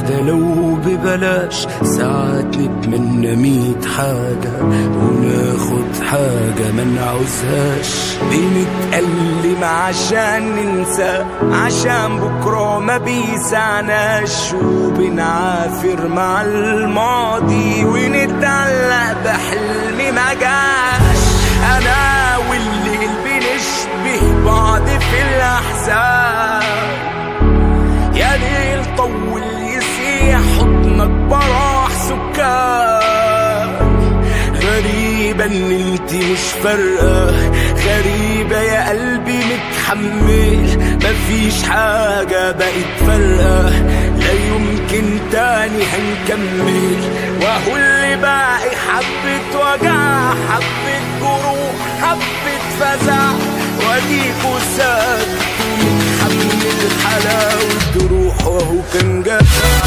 ده لو ببلاش ساعات نتمنى ميت حاجة وناخد حاجة ما نعوزهاش بنتألم عشان ننسى عشان بكرة ما بيسعناش وبنعافر مع الماضي ونتعلق بحلم ما جاش أنا والليل بنشبه بعض في الأحزان يا ليل طول يسيح حضنك براح سكان غريبة ان انت مش فارقة غريبة يا قلبي متحمل مفيش حاجة بقت فارقة لا يمكن تاني هنكمل وهو اللي باقي حبة وجع حبة جروح حبة فزع واديكوا ساكت ومتحمل حلاوة روح وهو كان جاي